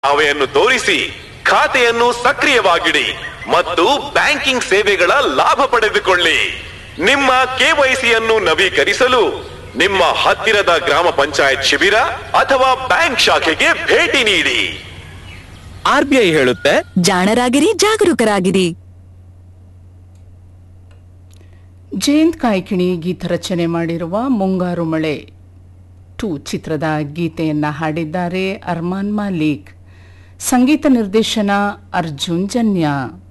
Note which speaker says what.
Speaker 1: ಪುರಾವೆಯನ್ನು ತೋರಿಸಿ ಖಾತೆಯನ್ನು ಸಕ್ರಿಯವಾಗಿಡಿ ಮತ್ತು ಬ್ಯಾಂಕಿಂಗ್ ಸೇವೆಗಳ ಲಾಭ ಪಡೆದುಕೊಳ್ಳಿ ನಿಮ್ಮ ಕೆವೈಸಿಯನ್ನು ನವೀಕರಿಸಲು ನಿಮ್ಮ ಹತ್ತಿರದ ಗ್ರಾಮ ಪಂಚಾಯತ್ ಶಿಬಿರ ಅಥವಾ ಬ್ಯಾಂಕ್ ಶಾಖೆಗೆ ಭೇಟಿ ನೀಡಿ
Speaker 2: ಆರ್ಬಿಐ ಹೇಳುತ್ತೆ
Speaker 3: ಜಾಣರಾಗಿರಿ ಜಾಗರೂಕರಾಗಿರಿ
Speaker 4: ಜಯಂತ್ ಕಾಯ್ಕಿಣಿ ಗೀತ ರಚನೆ ಮಾಡಿರುವ ಮುಂಗಾರು ಮಳೆ ಟು ಚಿತ್ರದ ಗೀತೆಯನ್ನ ಹಾಡಿದ್ದಾರೆ ಅರ್ಮಾನ್ ಮಾಲೀಕ್ ಸಂಗೀತ ನಿರ್ದೇಶನ ಅರ್ಜುನ್ ಜನ್ಯ